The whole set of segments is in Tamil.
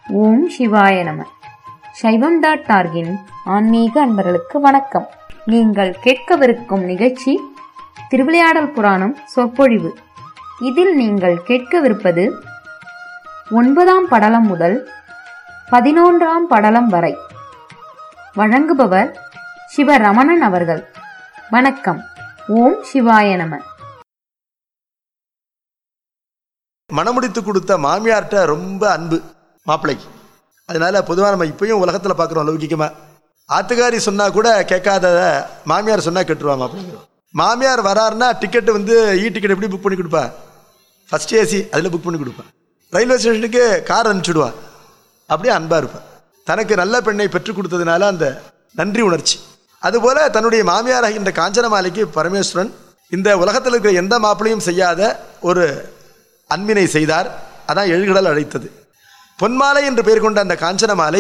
ஓம் சிவாய நம சைவம் டாட் டார்கின் ஆன்மீக அன்பர்களுக்கு வணக்கம் நீங்கள் கேட்கவிருக்கும் நிகழ்ச்சி திருவிளையாடல் புராணம் சொற்பொழிவு இதில் நீங்கள் கேட்கவிருப்பது ஒன்பதாம் படலம் முதல் பதினொன்றாம் படலம் வரை வழங்குபவர் சிவரமணன் அவர்கள் வணக்கம் ஓம் சிவாய நம மணமுடித்து கொடுத்த மாமியார்கிட்ட ரொம்ப அன்பு மாப்பிள்ளைக்கு அதனால பொதுவாக நம்ம இப்பயும் உலகத்தில் பார்க்குறோம் லௌகிக்கமா ஆத்துக்காரி சொன்னா கூட கேட்காத மாமியார் சொன்னா கெட்டுருவா மாப்பிள்ளை மாமியார் வராருன்னா டிக்கெட் வந்து இ டிக்கெட் எப்படி புக் பண்ணி கொடுப்பா ஃபர்ஸ்ட் ஏசி அதில் புக் பண்ணி கொடுப்பா ரயில்வே ஸ்டேஷனுக்கு கார் அனுப்பிச்சுடுவா அப்படியே அன்பா இருப்பா தனக்கு நல்ல பெண்ணை பெற்றுக் கொடுத்ததுனால அந்த நன்றி உணர்ச்சி அதுபோல தன்னுடைய மாமியாராகின்ற காஞ்சனமாலைக்கு பரமேஸ்வரன் இந்த உலகத்தில் இருக்கிற எந்த மாப்பிளையும் செய்யாத ஒரு அன்பினை செய்தார் அதான் எழுகடல் அழைத்தது பொன்மாலை என்று பெயர் கொண்ட அந்த காஞ்சன மாலை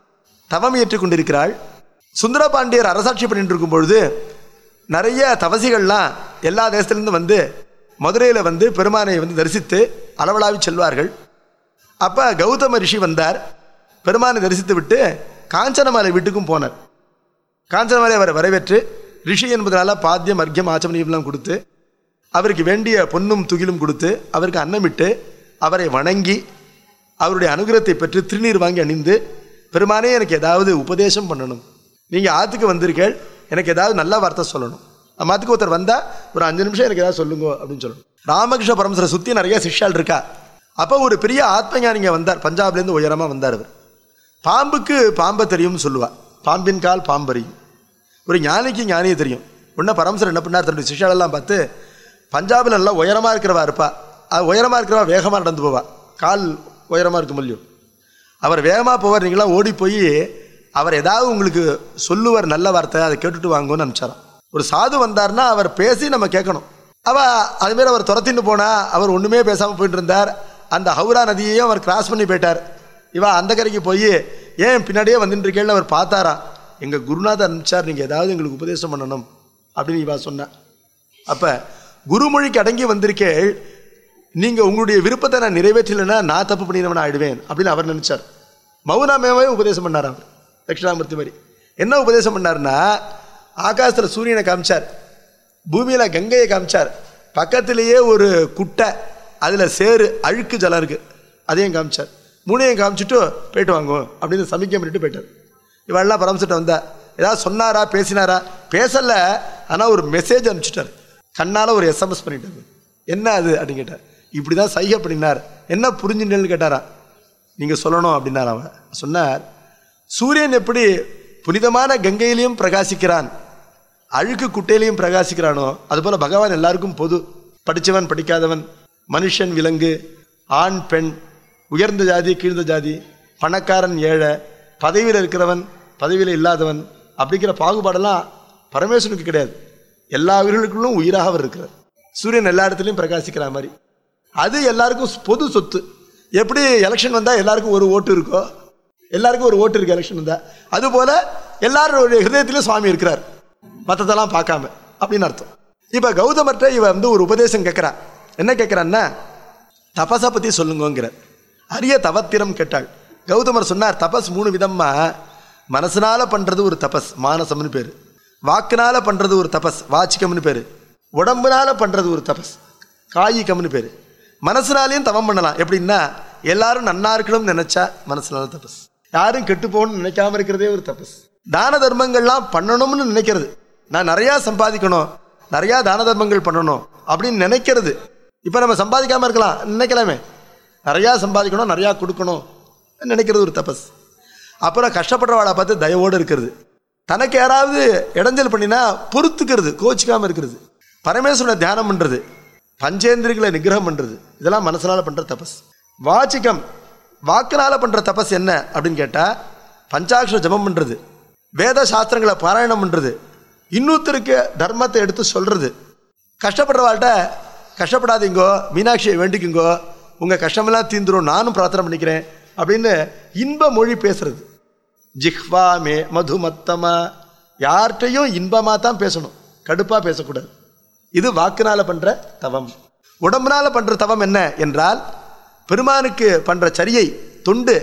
தவம் ஏற்றுக் கொண்டிருக்கிறாள் சுந்தரபாண்டியர் அரசாட்சி பண்ணிட்டு இருக்கும் பொழுது நிறைய தவசிகள்லாம் எல்லா தேசத்திலிருந்து வந்து மதுரையில் வந்து பெருமானை வந்து தரிசித்து அளவலாவி செல்வார்கள் அப்போ கௌதம ரிஷி வந்தார் பெருமானை தரிசித்து விட்டு காஞ்சனமாலை வீட்டுக்கும் போனார் காஞ்சனமாலை அவரை வரவேற்று ரிஷி என்பதனால பாத்தியம் அர்க்கியம் ஆச்சமனியம்லாம் கொடுத்து அவருக்கு வேண்டிய பொன்னும் துகிலும் கொடுத்து அவருக்கு அன்னமிட்டு அவரை வணங்கி அவருடைய அனுகிரகத்தை பெற்று திருநீர் வாங்கி அணிந்து பெருமானே எனக்கு ஏதாவது உபதேசம் பண்ணணும் நீங்கள் ஆற்றுக்கு வந்திருக்கேள் எனக்கு ஏதாவது நல்ல வார்த்தை சொல்லணும் நம்ம ஆத்துக்கு ஒருத்தர் வந்தால் ஒரு அஞ்சு நிமிஷம் எனக்கு ஏதாவது சொல்லுங்க அப்படின்னு சொல்லணும் ராமகிருஷ்ண பரமசரை சுற்றி நிறைய சிஷ்யால் இருக்கா அப்போ ஒரு பெரிய ஆத்மஞானிங்க வந்தார் பஞ்சாப்லேருந்து உயரமாக வந்தார் அவர் பாம்புக்கு பாம்பை தெரியும்னு சொல்லுவா பாம்பின் கால் பாம்பறியும் ஒரு ஞானிக்கு ஞானியை தெரியும் உடனே பரமசர் என்ன பண்ணார் தன்னுடைய சிஷ்யாலெல்லாம் பார்த்து பஞ்சாபில் நல்லா உயரமாக இருக்கிறவா இருப்பா அது உயரமாக இருக்கிறவா வேகமாக நடந்து போவா கால் உயரமாக இருக்கும் இல்லையோ அவர் வேகமாக போவார் நீங்களாம் ஓடி போய் அவர் ஏதாவது உங்களுக்கு சொல்லுவார் நல்ல வார்த்தை அதை கேட்டுட்டு வாங்கன்னு அனுப்பிச்சாராம் ஒரு சாது வந்தார்னா அவர் பேசி நம்ம கேட்கணும் அவ அதுமாரி அவர் துரத்தின்னு போனா அவர் ஒன்றுமே பேசாமல் போயிட்டு இருந்தார் அந்த ஹவுரா நதியையும் அவர் கிராஸ் பண்ணி போயிட்டார் இவா அந்த கரைக்கு போய் ஏன் பின்னாடியே வந்துட்டு இருக்கேன்னு அவர் பார்த்தாரா எங்கள் குருநாதர் அனுப்பிச்சார் நீங்கள் ஏதாவது எங்களுக்கு உபதேசம் பண்ணணும் அப்படின்னு இவா சொன்னா அப்போ குருமொழிக்கு அடங்கி வந்திருக்கேள் நீங்கள் உங்களுடைய விருப்பத்தை நான் நிறைவேற்றலைன்னா நான் தப்பு பண்ணினவன் ஆயிடுவேன் அப்படின்னு அவர் நினைச்சார் மௌனாமேவே உபதேசம் பண்ணார் அவர் தட்சிணாமூர்த்தி மாதிரி என்ன உபதேசம் பண்ணார்னா ஆகாசத்தில் சூரியனை காமிச்சார் பூமியில் கங்கையை காமிச்சார் பக்கத்திலேயே ஒரு குட்டை அதில் சேரு அழுக்கு ஜலம் இருக்குது அதையும் காமிச்சார் மூணையும் காமிச்சிட்டு போயிட்டு வாங்குவோம் அப்படின்னு சமிக்கை பண்ணிட்டு போயிட்டார் இவெல்லாம் பரமசிட்ட வந்தா ஏதாவது சொன்னாரா பேசினாரா பேசல ஆனால் ஒரு மெசேஜ் அனுப்பிச்சிட்டார் கண்ணால் ஒரு எஸ்எம்எஸ் பண்ணிட்டாரு என்ன அது அப்படின்னு கேட்டார் இப்படி தான் சைகை பண்ணினார் என்ன புரிஞ்சுட்டேன்னு கேட்டாரா நீங்கள் சொல்லணும் அப்படின்னார் அவன் சொன்னார் சூரியன் எப்படி புனிதமான கங்கையிலையும் பிரகாசிக்கிறான் அழுக்கு குட்டையிலையும் பிரகாசிக்கிறானோ அதுபோல் பகவான் எல்லாருக்கும் பொது படித்தவன் படிக்காதவன் மனுஷன் விலங்கு ஆண் பெண் உயர்ந்த ஜாதி கீழ்ந்த ஜாதி பணக்காரன் ஏழை பதவியில் இருக்கிறவன் பதவியில் இல்லாதவன் அப்படிங்கிற பாகுபாடெல்லாம் பரமேஸ்வரனுக்கு கிடையாது எல்லா உயிர்களுக்குள்ளும் உயிராக அவர் இருக்கிறார் சூரியன் எல்லா இடத்துலையும் பிரகாசிக்கிற மாதிரி அது எல்லாருக்கும் பொது சொத்து எப்படி எலெக்ஷன் வந்தால் எல்லாருக்கும் ஒரு ஓட்டு இருக்கோ எல்லாருக்கும் ஒரு ஓட்டு இருக்கு எலெக்ஷன் வந்தால் அதுபோல எல்லாருடைய ஹிருதயத்திலும் சுவாமி இருக்கிறார் மற்றதெல்லாம் பார்க்காம அப்படின்னு அர்த்தம் இப்போ கௌதமர்கிட்ட இவ வந்து ஒரு உபதேசம் கேட்குறா என்ன கேட்குறான்னா தபஸை பற்றி சொல்லுங்கங்கிறார் அரிய தவத்திரம் கேட்டாள் கௌதமர் சொன்னார் தபஸ் மூணு விதமா மனசுனால பண்ணுறது ஒரு தபஸ் மானசம்னு பேர் வாக்குனால பண்ணுறது ஒரு தபஸ் வாச்சிக்கம்னு பேர் உடம்புனால பண்ணுறது ஒரு தபஸ் காயிக்கம்னு பேர் மனசுனாலையும் தவம் பண்ணலாம் எப்படின்னா எல்லாரும் நன்னா இருக்கணும்னு நினைச்சா மனசுனால தபஸ் யாரும் கெட்டு போகணும்னு நினைக்காம இருக்கிறதே ஒரு தபஸ் தான தர்மங்கள்லாம் பண்ணணும்னு நினைக்கிறது நான் நிறையா சம்பாதிக்கணும் நிறையா தான தர்மங்கள் பண்ணணும் அப்படின்னு நினைக்கிறது இப்போ நம்ம சம்பாதிக்காம இருக்கலாம் நினைக்கலாமே நிறையா சம்பாதிக்கணும் நிறையா கொடுக்கணும் நினைக்கிறது ஒரு தபஸ் அப்புறம் கஷ்டப்படுறவாளை பார்த்து தயவோடு இருக்கிறது தனக்கு யாராவது இடைஞ்சல் பண்ணினா பொறுத்துக்கிறது கோச்சிக்காம இருக்கிறது பரமேஸ்வரனை தியானம் பண்ணுறது பஞ்சேந்திரிகளை நிகிரகம் பண்ணுறது இதெல்லாம் மனசனால பண்ணுற தபஸ் வாச்சிக்கம் வாக்குனால பண்ணுற தபஸ் என்ன அப்படின்னு கேட்டால் பஞ்சாட்சர ஜபம் பண்ணுறது வேத சாஸ்திரங்களை பாராயணம் பண்ணுறது இன்னொருத்தருக்கு தர்மத்தை எடுத்து சொல்கிறது கஷ்டப்படுறவாள்கிட்ட கஷ்டப்படாதீங்கோ மீனாட்சியை வேண்டிக்குங்கோ உங்கள் கஷ்டமெல்லாம் தீந்துரும் நானும் பிரார்த்தனை பண்ணிக்கிறேன் அப்படின்னு இன்ப மொழி பேசுறது ஜிஹ்வா மே மதுமத்தமா யார்கிட்டையும் இன்பமாக தான் பேசணும் கடுப்பாக பேசக்கூடாது இது வாக்குனால பண்ணுற தவம் உடம்புனால பண்ணுற தவம் என்ன என்றால் பெருமானுக்கு பண்ணுற சரியை தொண்டு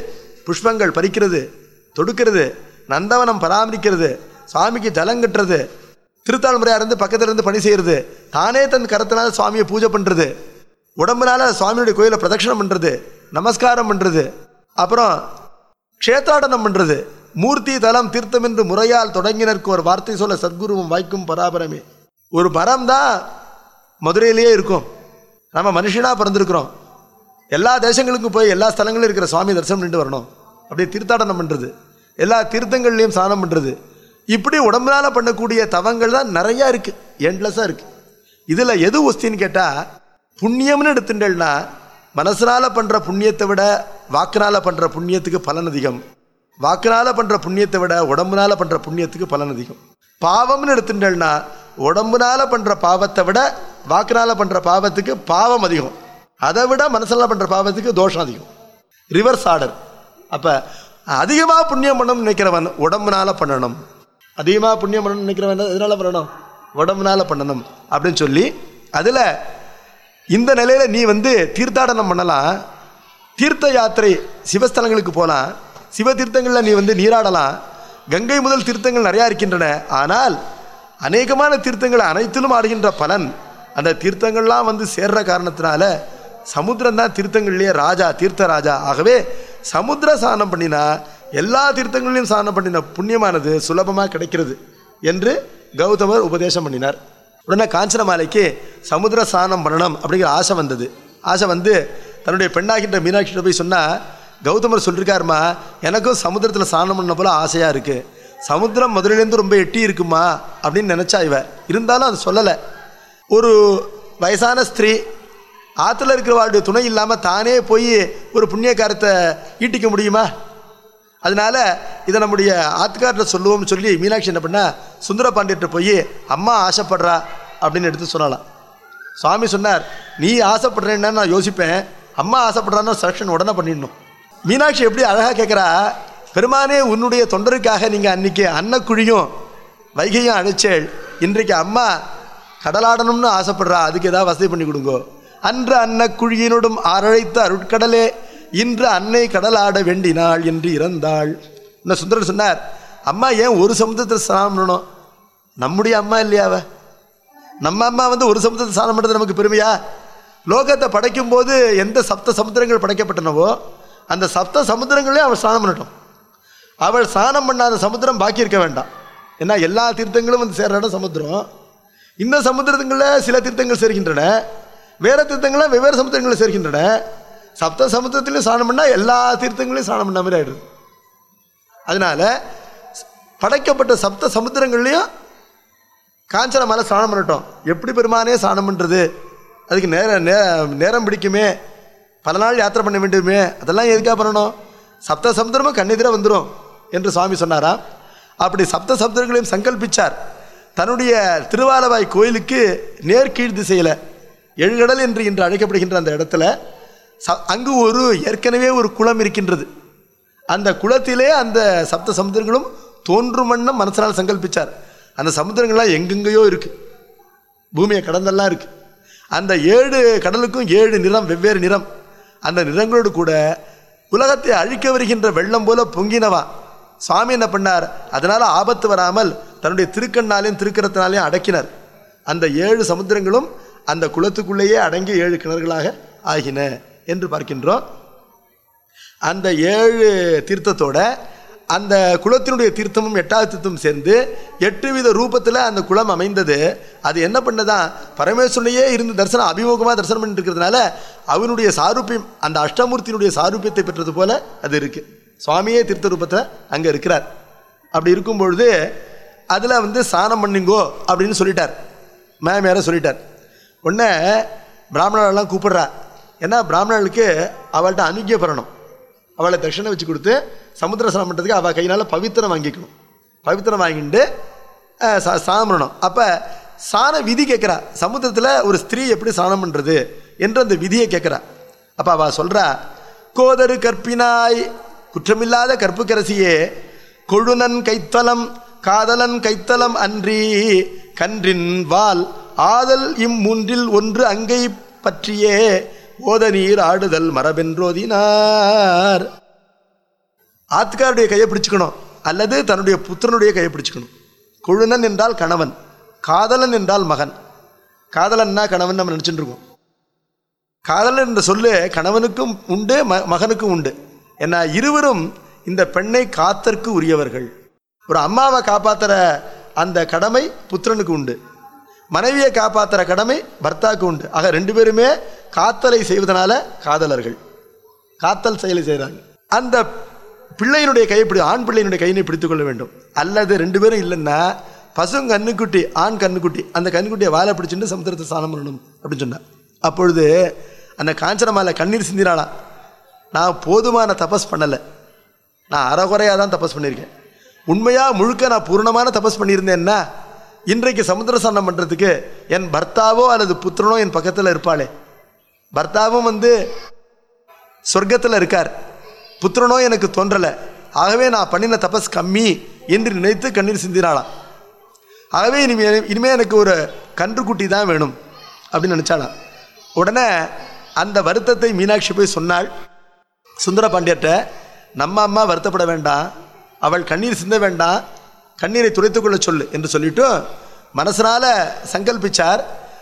புஷ்பங்கள் பறிக்கிறது தொடுக்கிறது நந்தவனம் பராமரிக்கிறது சுவாமிக்கு ஜலம் கட்டுறது திருத்தாள்முறையாக இருந்து பக்கத்துல இருந்து பணி செய்கிறது தானே தன் கரத்தினால சுவாமியை பூஜை பண்ணுறது உடம்புனால சுவாமியுடைய கோயிலை பிரதட்சணம் பண்ணுறது நமஸ்காரம் பண்ணுறது அப்புறம் க்ஷேத்ராடனம் பண்ணுறது மூர்த்தி தலம் தீர்த்தம் என்று முறையால் தொடங்கினருக்கு ஒரு வார்த்தை சொல்ல சத்குருவும் வாய்க்கும் பராபரமே ஒரு மரம் தான் மதுரையிலேயே இருக்கும் நம்ம மனுஷனாக பிறந்திருக்கிறோம் எல்லா தேசங்களுக்கும் போய் எல்லா ஸ்தலங்களும் இருக்கிற சுவாமி தரிசனம் பண்ணிட்டு வரணும் அப்படியே தீர்த்தாடனம் பண்ணுறது எல்லா தீர்த்தங்கள்லையும் ஸ்நானம் பண்ணுறது இப்படி உடம்புனால பண்ணக்கூடிய தவங்கள் தான் நிறையா இருக்குது எண்ட்லெஸ்ஸாக இருக்குது இதில் எது ஒஸ்தின்னு கேட்டால் புண்ணியம்னு எடுத்துட்டேன்னா மனசுனால பண்ணுற புண்ணியத்தை விட வாக்குனால பண்ணுற புண்ணியத்துக்கு பலன் அதிகம் வாக்குனால பண்ணுற புண்ணியத்தை விட உடம்புனால பண்ணுற புண்ணியத்துக்கு பலன் அதிகம் பாவம்னு எடுத்துட்டேன்னா உடம்புனால பண்ணுற பாவத்தை விட வாக்குனால பண்ணுற பாவத்துக்கு பாவம் அதிகம் அதை விட மனசால பண்ணுற பாவத்துக்கு தோஷம் அதிகம் ரிவர்ஸ் ஆர்டர் அப்போ அதிகமாக புண்ணியம் பண்ணணும்னு நினைக்கிறவன் உடம்புனால பண்ணணும் அதிகமாக புண்ணியம் பண்ணணும்னு நினைக்கிறவன் எதனால பண்ணணும் உடம்புனால பண்ணணும் அப்படின்னு சொல்லி அதில் இந்த நிலையில் நீ வந்து தீர்த்தாடனம் பண்ணலாம் தீர்த்த யாத்திரை சிவஸ்தலங்களுக்கு போகலாம் சிவ தீர்த்தங்களில் நீ வந்து நீராடலாம் கங்கை முதல் தீர்த்தங்கள் நிறையா இருக்கின்றன ஆனால் அநேகமான தீர்த்தங்கள் அனைத்திலும் ஆடுகின்ற பலன் அந்த தீர்த்தங்கள்லாம் வந்து சேர்ற காரணத்தினால சமுத்திரம் தான் தீர்த்தங்கள்லேயே ராஜா தீர்த்த ராஜா ஆகவே சமுத்திர சாணம் பண்ணினா எல்லா தீர்த்தங்களையும் சாணம் பண்ணின புண்ணியமானது சுலபமாக கிடைக்கிறது என்று கௌதமர் உபதேசம் பண்ணினார் உடனே காஞ்சனமாலைக்கு சமுத்திர ஸ்நானம் பண்ணணும் அப்படிங்கிற ஆசை வந்தது ஆசை வந்து தன்னுடைய பெண்ணாகின்ற மீனாட்சியிட்ட போய் சொன்னால் கௌதமர் சொல்லியிருக்காருமா எனக்கும் சமுத்திரத்தில் ஸ்நானம் பண்ண போல ஆசையாக இருக்குது சமுத்திரம் மதுரையிலேருந்து ரொம்ப எட்டி இருக்குமா அப்படின்னு நினச்சா இவ இருந்தாலும் அது சொல்லலை ஒரு வயசான ஸ்திரீ ஆற்றுல இருக்கிறவாளுடைய துணை இல்லாமல் தானே போய் ஒரு புண்ணிய காரத்தை ஈட்டிக்க முடியுமா அதனால இதை நம்முடைய ஆத்துக்கார்ட்ட சொல்லுவோம்னு சொல்லி மீனாட்சி என்ன பண்ணா சுந்தர பாண்டியர்கிட்ட போய் அம்மா ஆசைப்படுறா அப்படின்னு எடுத்து சொல்லலாம் சுவாமி சொன்னார் நீ ஆசைப்படுறேன்னா நான் யோசிப்பேன் அம்மா ஆசைப்படுறான்னு செலக்ஷன் உடனே பண்ணிடணும் மீனாட்சி எப்படி அழகாக கேட்குறா பெருமானே உன்னுடைய தொண்டருக்காக நீங்கள் அன்னைக்கு அன்னக்குழியும் வைகையும் அழைச்சேள் இன்றைக்கு அம்மா கடலாடணும்னு ஆசைப்படுறா அதுக்கு ஏதாவது வசதி பண்ணி கொடுங்கோ அன்று அன்னக்குழியினுடும் ஆரழைத்த அருட்கடலே இன்று அன்னை கடலாட வேண்டினாள் என்று இறந்தாள் இந்த சுந்தரர் சொன்னார் அம்மா ஏன் ஒரு சமுத்திரத்தில் ஸ்நானம் பண்ணணும் நம்முடைய அம்மா இல்லையா அவ நம்ம அம்மா வந்து ஒரு சமுத்திரத்தில் ஸ்நானம் பண்ணுறது நமக்கு பெருமையா லோகத்தை படைக்கும் போது எந்த சப்த சமுத்திரங்கள் படைக்கப்பட்டனவோ அந்த சப்த சமுத்திரங்களையும் அவள் ஸ்நானம் பண்ணட்டும் அவள் ஸ்நானம் பண்ணாத சமுத்திரம் பாக்கி இருக்க வேண்டாம் ஏன்னா எல்லா தீர்த்தங்களும் வந்து சேர்ற இடம் சமுத்திரம் இந்த சமுத்திரங்களில் சில தீர்த்தங்கள் சேர்க்கின்றன வேற தீர்த்தங்கள்லாம் வெவ்வேறு சமுத்திரங்களில் சேர்க்கின்றன சப்த சமுத்திரத்திலையும் ஸ்நானம் பண்ணால் எல்லா தீர்த்தங்களையும் ஸ்நானம் பண்ண மாதிரி ஆயிடுது அதனால படைக்கப்பட்ட சப்த சமுத்திரங்கள்லையும் காஞ்சன மலை ஸ்நானம் பண்ணட்டும் எப்படி பெருமானே ஸ்நானம் பண்ணுறது அதுக்கு நேரம் நே நேரம் பிடிக்குமே பல நாள் யாத்திரை பண்ண வேண்டுமே அதெல்லாம் எதுக்காக பண்ணணும் சப்த சமுத்திரமும் கண்ணெதிர வந்துடும் என்று சுவாமி சொன்னாராம் அப்படி சப்த சமுத்திரங்களையும் சங்கல்பிச்சார் தன்னுடைய திருவாலவாய் கோயிலுக்கு நேர்கீழ் திசையில் எழுகடல் என்று இன்று அழைக்கப்படுகின்ற அந்த இடத்துல ச அங்கு ஒரு ஏற்கனவே ஒரு குளம் இருக்கின்றது அந்த குளத்திலே அந்த சப்த சமுத்திரங்களும் தோன்றும் வண்ணம் மனசனால் சங்கல்பிச்சார் அந்த சமுத்திரங்கள்லாம் எங்கெங்கேயோ இருக்கு பூமியை கடந்தெல்லாம் இருக்கு அந்த ஏழு கடலுக்கும் ஏழு நிறம் வெவ்வேறு நிறம் அந்த நிறங்களோடு கூட உலகத்தை அழிக்க வருகின்ற வெள்ளம் போல பொங்கினவா சுவாமி என்ன பண்ணார் அதனால ஆபத்து வராமல் தன்னுடைய திருக்கண்ணாலையும் திருக்கரத்தினாலையும் அடக்கினார் அந்த ஏழு சமுத்திரங்களும் அந்த குளத்துக்குள்ளேயே அடங்கி ஏழு கிணறுகளாக ஆகின என்று பார்க்கின்றோம் அந்த ஏழு தீர்த்தத்தோட அந்த குளத்தினுடைய தீர்த்தமும் எட்டாவது தீர்த்தமும் சேர்ந்து எட்டு வித ரூபத்தில் அந்த குளம் அமைந்தது அது என்ன பண்ணதான் பரமேஸ்வரனையே இருந்து தரிசனம் அபிமுகமாக தரிசனம் பண்ணிட்டு இருக்கிறதுனால அவனுடைய சாரூபியம் அந்த அஷ்டமூர்த்தியினுடைய சாரூபியத்தை பெற்றது போல அது இருக்கு சுவாமியே தீர்த்த ரூபத்தில் அங்கே இருக்கிறார் அப்படி இருக்கும் பொழுது அதில் வந்து ஸ்நானம் பண்ணுங்கோ அப்படின்னு சொல்லிட்டார் மேமேர சொல்லிட்டார் உடனே பிராமணர்கள்லாம் கூப்பிடுறா ஏன்னா பிராமணர்களுக்கு அவள்கிட்ட அனுக்கிய பெறணும் அவளை தட்சணை வச்சு கொடுத்து சமுத்திர ஸ்நானம் பண்ணுறதுக்கு அவள் கையினால் பவித்திரம் வாங்கிக்கணும் பவித்திரம் வாங்கிட்டு அஹ், சா- ஸ்நானம் பண்ணணும் அப்போ சாண விதி கேட்குறா சமுத்திரத்தில் ஒரு ஸ்திரீ எப்படி ஸ்நானம் பண்ணுறது என்று அந்த விதியை கேட்குறா அப்போ அவள் சொல்கிறா கோதரு கற்பினாய் குற்றமில்லாத கற்புக்கரசியே கொழுநன் கைத்தலம் காதலன் கைத்தலம் அன்றி கன்றின் வால் ஆதல் இம்மூன்றில் ஒன்று அங்கை பற்றியே ஓத நீர் ஆடுதல் மரபென்றோதினார் ஆத்துக்காருடைய கையை பிடிச்சுக்கணும் அல்லது தன்னுடைய புத்திரனுடைய கையை பிடிச்சுக்கணும் குழுனன் என்றால் கணவன் காதலன் என்றால் மகன் காதலன்னா கணவன் நம்ம நினச்சிட்டு இருக்கோம் காதலன் என்ற சொல்லு கணவனுக்கும் உண்டு ம மகனுக்கும் உண்டு ஏன்னா இருவரும் இந்த பெண்ணை காத்தற்கு உரியவர்கள் ஒரு அம்மாவை காப்பாத்துற அந்த கடமை புத்திரனுக்கு உண்டு மனைவியை காப்பாத்துற கடமை பர்த்தாவுக்கு உண்டு ஆக ரெண்டு பேருமே காத்தலை செய்வதனால காதலர்கள் காத்தல் செயலை செய்கிறாங்க அந்த பிள்ளையினுடைய கையை பிடி ஆண் பிள்ளையினுடைய கையினை பிடித்துக் கொள்ள வேண்டும் அல்லது ரெண்டு பேரும் இல்லைன்னா பசுங்க கண்ணுக்குட்டி ஆண் கண்ணுக்குட்டி அந்த கண்ணுக்குட்டியை வாழை பிடிச்சிட்டு சமுத்திரத்தை ஸ்நானம் பண்ணணும் அப்படின்னு சொன்னார் அப்பொழுது அந்த காஞ்சனமாலை கண்ணீர் சிந்தினாலாம் நான் போதுமான தபஸ் பண்ணலை நான் அறகுறையாக தான் தபஸ் பண்ணியிருக்கேன் உண்மையாக முழுக்க நான் பூர்ணமான தபஸ் பண்ணியிருந்தேன்னா இன்றைக்கு சமுத்திர ஸ்நானம் பண்ணுறதுக்கு என் பர்த்தாவோ அல்லது புத்திரனோ என் பக்கத்தில் இருப்பாளே பர்த்தாவும் வந்து சொர்க்கத்தில் இருக்கார் புத்திரனோ எனக்கு தோன்றலை ஆகவே நான் பண்ணின தபஸ் கம்மி என்று நினைத்து கண்ணீர் சிந்தினாளாம் ஆகவே இனிமே இனிமே எனக்கு ஒரு கன்றுக்குட்டி தான் வேணும் அப்படின்னு நினச்சாளாம் உடனே அந்த வருத்தத்தை மீனாட்சி போய் சொன்னாள் சுந்தர பாண்டியர்கிட்ட நம்ம அம்மா வருத்தப்பட வேண்டாம் அவள் கண்ணீர் சிந்த வேண்டாம் கண்ணீரை துடைத்துக் கொள்ள சொல்லு என்று சொல்லிட்டு மனசனால சங்கல்பிச்சார்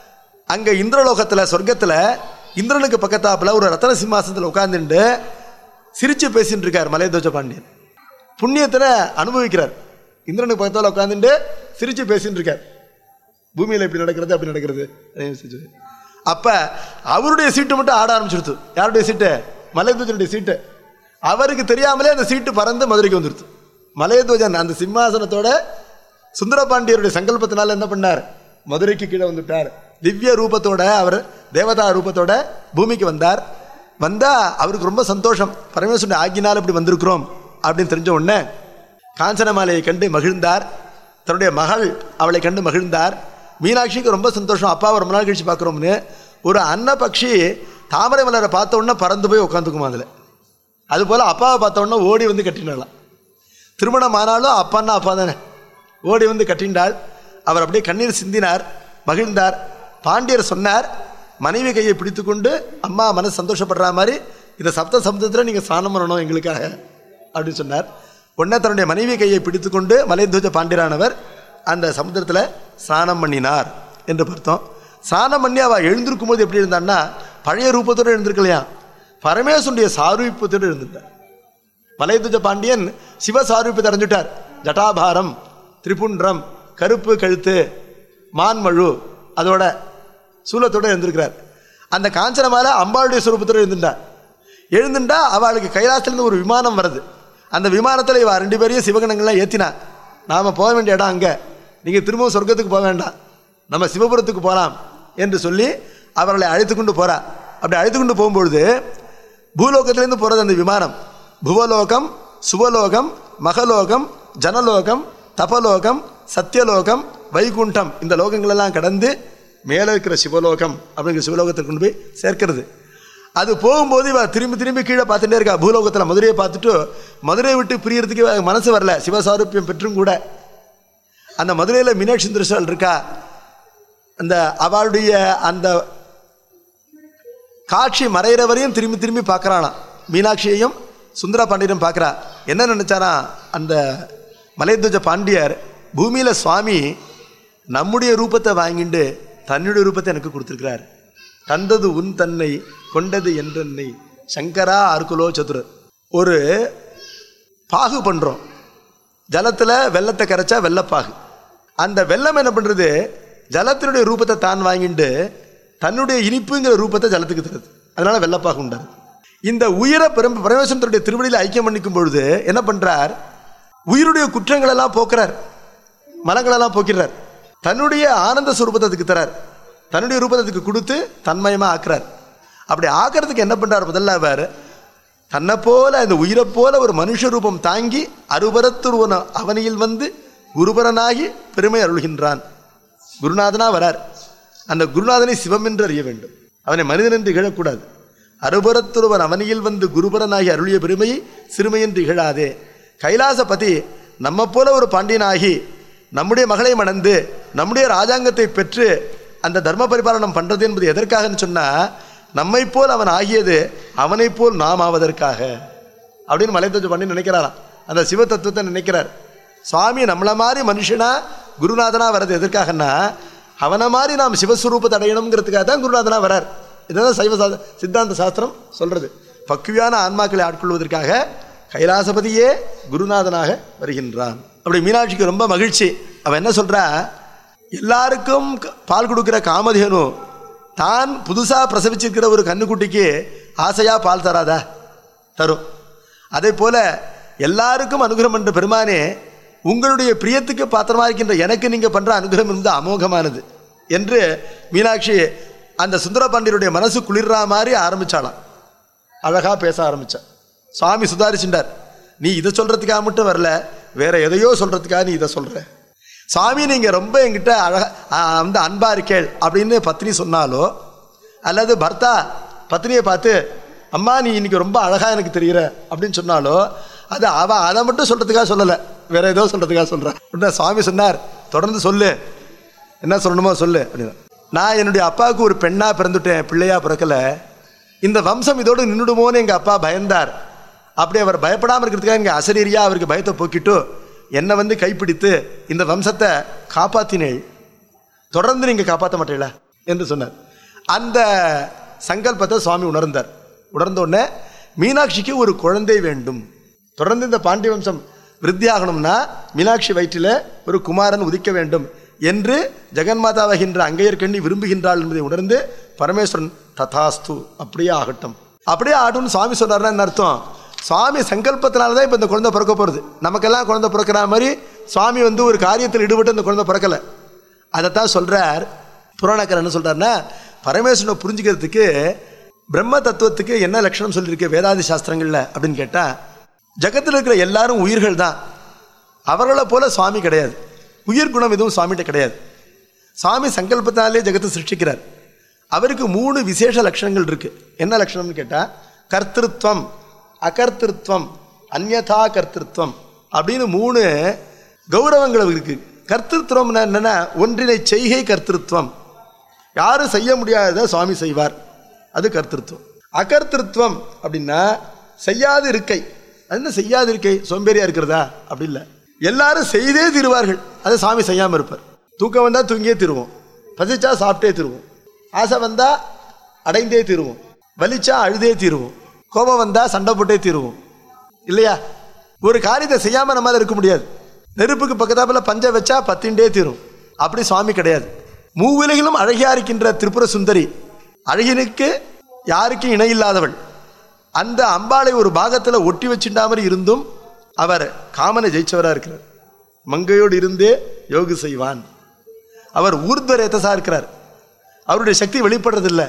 அங்கே இந்திரலோகத்தில் சொர்க்கத்தில் இந்திரனுக்கு பக்கத்தாப்புல ஒரு ரத்தன சிம்மாசனத்தில் உட்கார்ந்துட்டு சிரிச்சு பேசிட்டு இருக்கார் மலையத்வஜ பாண்டியன் புண்ணியத்தில் அனுபவிக்கிறார் இந்திரனுக்கு பக்கத்தில் உட்காந்துட்டு சிரிச்சு பேசிட்டு இருக்கார் பூமியில் இப்படி நடக்கிறது அப்படி நடக்கிறது அதையும் சிரிச்சு. அப்ப அவருடைய சீட்டு மட்டும் ஆட ஆரம்பிச்சிருத்து யாருடைய சீட்டு மலையத்வஜனுடைய சீட்டு அவருக்கு தெரியாமலே அந்த சீட்டு பறந்து மதுரைக்கு வந்துருது மலையத்வஜன் அந்த சிம்மாசனத்தோட சுந்தரபாண்டியருடைய சங்கல்பத்தினால என்ன பண்ணார் மதுரைக்கு கீழே வந்துட்டார் திவ்ய ரூபத்தோட அவர் தேவதா ரூபத்தோட பூமிக்கு வந்தார் வந்தா அவருக்கு ரொம்ப சந்தோஷம் பரமேஸ்வரன் ஆக்கினால் இப்படி வந்திருக்கிறோம் அப்படின்னு தெரிஞ்ச உடனே காஞ்சனமாலையை கண்டு மகிழ்ந்தார் தன்னுடைய மகள் அவளை கண்டு மகிழ்ந்தார் மீனாட்சிக்கு ரொம்ப சந்தோஷம் அப்பாவை ரொம்ப நாள் கழிச்சு பார்க்குறோம்னு ஒரு அன்ன பட்சி தாமரை மலரை பார்த்த உடனே பறந்து போய் உட்காந்துக்குமா அதில் அதுபோல் அப்பாவை பார்த்த உடனே ஓடி வந்து கட்டினாலாம் திருமணம் ஆனாலும் அப்பான்னா அப்பா தானே ஓடி வந்து கட்டிண்டாள் அவர் அப்படியே கண்ணீர் சிந்தினார் மகிழ்ந்தார் பாண்டியர் சொன்னார் மனைவி கையை பிடித்துக்கொண்டு அம்மா மனசு சந்தோஷப்படுற மாதிரி இந்த சப்த சப்தத்தில் நீங்கள் ஸ்நானம் பண்ணணும் எங்களுக்காக அப்படின்னு சொன்னார் உடனே தன்னுடைய மனைவி கையை பிடித்துக்கொண்டு மலைத்வஜ பாண்டியரானவர் அந்த சமுத்திரத்தில் ஸ்நானம் பண்ணினார் என்று பார்த்தோம் ஸ்நானம் பண்ணி அவள் எழுந்திருக்கும் போது எப்படி இருந்தான்னா பழைய ரூபத்தோடு எழுந்திருக்கலையா பரமேஸ்வருடைய சாரூபத்தோடு எழுந்திருந்தார் மலையத்துஜ பாண்டியன் சிவசாரூபத்தை அடைஞ்சிட்டார் ஜட்டாபாரம் திரிபுன்றம் கருப்பு கழுத்து மான்மழு அதோட சூலத்தோட எழுந்திருக்கிறார் அந்த காஞ்சனமால அம்பாளுடைய சுரூபத்தோட எழுந்துட்டார் எழுந்துட்டா அவளுக்கு கைலாசத்துலேருந்து ஒரு விமானம் வருது அந்த விமானத்தில் இவ ரெண்டு பேரையும் சிவகணங்கள்லாம் ஏற்றினா நாம் போக வேண்டிய இடம் அங்கே நீங்கள் திரும்பவும் சொர்க்கத்துக்கு போக வேண்டாம் நம்ம சிவபுரத்துக்கு போகலாம் என்று சொல்லி அவர்களை அழைத்து கொண்டு போறா அப்படி அழைத்து கொண்டு போகும்பொழுது பூலோகத்திலேருந்து போகிறது அந்த விமானம் புவலோகம் சுவலோகம் மகலோகம் ஜனலோகம் தபலோகம் சத்தியலோகம் வைகுண்டம் இந்த லோகங்களெல்லாம் கடந்து மேலே இருக்கிற சிவலோகம் அப்படிங்கிற சிவலோகத்தை கொண்டு போய் சேர்க்கிறது அது போகும்போது இவ திரும்பி திரும்பி கீழே பார்த்துட்டே இருக்கா பூலோகத்தில் மதுரையை பார்த்துட்டு மதுரையை விட்டு பிரியறதுக்கு இவ மனசு வரல சிவசாரூபியம் பெற்றும் கூட அந்த மதுரையில் மீனாட்சி சுந்தரேஸ்வரர் இருக்கா அந்த அவளுடைய அந்த காட்சி மறையிற வரையும் திரும்பி திரும்பி பார்க்கறானாம் மீனாட்சியையும் சுந்தர பாண்டியரும் பார்க்கறா என்ன நினைச்சாரா அந்த மலைத்வஜ பாண்டியர் பூமியில் சுவாமி நம்முடைய ரூபத்தை வாங்கிட்டு தன்னுடைய ரூபத்தை எனக்கு கொடுத்துருக்கிறார் தந்தது உன் தன்னை கொண்டது என்றென்னை சங்கரா அர்குலோ சதுரர் ஒரு பாகு பண்ணுறோம் ஜலத்தில் வெள்ளத்தை கரைச்சா வெள்ளப்பாகு அந்த வெள்ளம் என்ன பண்ணுறது ஜலத்தினுடைய ரூபத்தை தான் வாங்கிட்டு தன்னுடைய இனிப்புங்கிற ரூபத்தை ஜலத்துக்கு தருது அதனால வெள்ளப்பாகு உண்டாரு இந்த உயிரை பெரும் பரமேஸ்வரனுடைய திருவடியில் ஐக்கியம் பண்ணிக்கும் பொழுது என்ன பண்றார் உயிருடைய குற்றங்களெல்லாம் போக்குறார் மலங்களெல்லாம் போக்கிறார் தன்னுடைய ஆனந்த சுரூபத்தை அதுக்கு தரார் தன்னுடைய ரூபத்தை அதுக்கு கொடுத்து தன்மயமா ஆக்குறார் அப்படி ஆக்கிறதுக்கு என்ன பண்றார் முதல்ல அவர் தன்னை போல இந்த உயிரை போல ஒரு மனுஷ ரூபம் தாங்கி அருபரத்துருவன அவனியில் வந்து குருபரனாகி பெருமை அருள்கின்றான் குருநாதனா வரார் அந்த குருநாதனை சிவம் என்று அறிய வேண்டும் அவனை மனிதன் என்று இகழக்கூடாது அருபரத்துருவன் அவனியில் வந்து குருபரனாகி அருளிய பெருமையை சிறுமை என்று இகழாதே கைலாசபதி நம்ம போல ஒரு பாண்டியனாகி நம்முடைய மகளை மணந்து நம்முடைய ராஜாங்கத்தை பெற்று அந்த தர்ம பரிபாலனம் பண்றது என்பது எதற்காகன்னு சொன்னா நம்மை போல் அவன் ஆகியது அவனைப் போல் நாம் ஆவதற்காக அப்படின்னு மலைத்தோஜ பண்ணி நினைக்கிறாராம் அந்த சிவ தத்துவத்தை நினைக்கிறார் சுவாமி நம்மளை மாதிரி மனுஷனா குருநாதனா வர்றது எதற்காகன்னா அவனை மாதிரி நாம் சிவஸ்வரூபத்தை அடையணுங்கிறதுக்காக தான் குருநாதனா வரார் இதுதான் சைவ சா சித்தாந்த சாஸ்திரம் சொல்றது பக்குவியான ஆன்மாக்களை ஆட்கொள்வதற்காக கைலாசபதியே குருநாதனாக வருகின்றான் அப்படி மீனாட்சிக்கு ரொம்ப மகிழ்ச்சி அவன் என்ன சொல்றா எல்லாருக்கும் க- பால் கொடுக்கிற காமதேனு தான் புதுசாக பிரசவிச்சிருக்கிற ஒரு கன்னுக்குட்டிக்கு ஆசையாக பால் தராதா தரும் அதே போல எல்லாருக்கும் அனுகிரகம் என்ற பெருமானே உங்களுடைய பிரியத்துக்கு பாத்திரமா இருக்கின்ற எனக்கு நீங்க பண்ற அனுகிரகம் வந்து அமோகமானது என்று மீனாட்சி அந்த சுந்தரபாண்டியருடைய மனசு குளிர்றா மாதிரி ஆரம்பிச்சாளாம் அழகா பேச ஆரம்பிச்சா சுவாமி சுதாரிச்சுட்டார் நீ இதை சொல்றதுக்காக மட்டும் வரல வேற எதையோ சொல்றதுக்காக நீ இதை சொல்ற சுவாமி நீங்க ரொம்ப என்கிட்ட அழகா ஆ, வந்து அன்பா இருக்கேள் அப்படின்னு பத்னி சொன்னாலோ அல்லது பர்த்தா பத்னியை பார்த்து அம்மா நீ இன்னைக்கு ரொம்ப அழகா எனக்கு தெரியுற அப்படின்னு சொன்னாலோ அது அவ அதை மட்டும் சொல்றதுக்காக சொல்லலை வேற ஏதோ சொல்றதுக்காக சொல்றேன் உடனே சுவாமி சொன்னார் தொடர்ந்து சொல்லு என்ன சொல்லணுமோ சொல்லு அப்படின்னு நான் என்னுடைய அப்பாவுக்கு ஒரு பெண்ணா பிறந்துட்டேன் பிள்ளையா பிறக்கல இந்த வம்சம் இதோடு நின்றுடுமோன்னு எங்க அப்பா பயந்தார் அப்படி அவர் பயப்படாமல் இருக்கிறதுக்காக எங்க அசரீரியா அவருக்கு பயத்தை போக்கிட்டு என்னை வந்து கைப்பிடித்து இந்த வம்சத்தை காப்பாத்தினேள் தொடர்ந்து நீங்க காப்பாற்ற மாட்டீங்களா என்று சொன்னார் அந்த சங்கல்பத்தை சுவாமி உணர்ந்தார் உணர்ந்த உடனே மீனாட்சிக்கு ஒரு குழந்தை வேண்டும் தொடர்ந்து இந்த பாண்டிய வம்சம் விருத்தியாகணும்னா மீனாட்சி வயிற்றில் ஒரு குமாரன் உதிக்க வேண்டும் என்று ஜெகன்மாதாவாகின்ற அங்கையர்கண்ணி விரும்புகின்றாள் என்பதை உணர்ந்து பரமேஸ்வரன் ததாஸ்து அப்படியே ஆகட்டும் அப்படியே ஆகட்டும்னு சுவாமி சொல்றாருன்னா என்ன அர்த்தம் சுவாமி சங்கல்பத்தினால தான் இப்போ இந்த குழந்தை பிறக்க போகிறது நமக்கெல்லாம் குழந்தை பிறக்கிற மாதிரி சுவாமி வந்து ஒரு காரியத்தில் ஈடுபட்டு இந்த குழந்தை பிறக்கலை அதைத்தான் சொல்றார் புராணக்கர் என்ன சொல்றாருன்னா பரமேஸ்வரனை புரிஞ்சுக்கிறதுக்கு பிரம்ம தத்துவத்துக்கு என்ன லட்சணம் சொல்லியிருக்கு வேதாதி சாஸ்திரங்கள்ல அப்படின்னு கேட்டா ஜகத்தில் இருக்கிற எல்லாரும் உயிர்கள் தான் அவர்களை போல சுவாமி கிடையாது உயிர் குணம் எதுவும் சுவாமிகிட்ட கிடையாது சுவாமி சங்கல்பத்தினாலே ஜெகத்தை சிருஷ்டிக்கிறார் அவருக்கு மூணு விசேஷ லட்சணங்கள் இருக்கு என்ன லட்சணம்னு கேட்டா கர்த்திருவம் அகர்த்திருவம் அந்யதா கர்த்திருவம் அப்படின்னு மூணு கௌரவங்கள் அவருக்கு இருக்கு கர்த்திருவம் என்னன்னா ஒன்றினை செய்கை கர்த்திருவம் யாரும் செய்ய முடியாததை சுவாமி செய்வார் அது கர்த்திருவம் அகர்த்திருவம் அப்படின்னா செய்யாது இருக்கை அது என்ன செய்யாது இருக்கை சோம்பேறியா இருக்கிறதா அப்படி இல்லை எல்லாரும் செய்தே தீருவார்கள் அதை சாமி செய்யாமல் இருப்பார் தூக்கம் வந்தால் தூங்கியே தீருவோம் பசிச்சா சாப்பிட்டே தீருவோம் ஆசை வந்தா அடைந்தே தீருவோம் வலிச்சா அழுதே தீருவோம் கோபம் வந்தா சண்டை போட்டே தீருவோம் இல்லையா ஒரு காரியத்தை செய்யாம நம்மளால இருக்க முடியாது நெருப்புக்கு பக்கத்தாப்புல பஞ்ச வச்சா பத்தின்டே தீரும் அப்படி சுவாமி கிடையாது மூவிலைகளும் அழகியா இருக்கின்ற திரிபுர சுந்தரி அழகினுக்கு யாருக்கும் இணையில்லாதவள் அந்த அம்பாளை ஒரு பாகத்துல ஒட்டி வச்சுட்டா மாதிரி இருந்தும் அவர் காமனை ஜெயிச்சவரா இருக்கிறார் மங்கையோடு இருந்தே யோகு செய்வான் அவர் ஊர்த்வரேத்தசா இருக்கிறார் அவருடைய சக்தி வெளிப்படுறதில்லை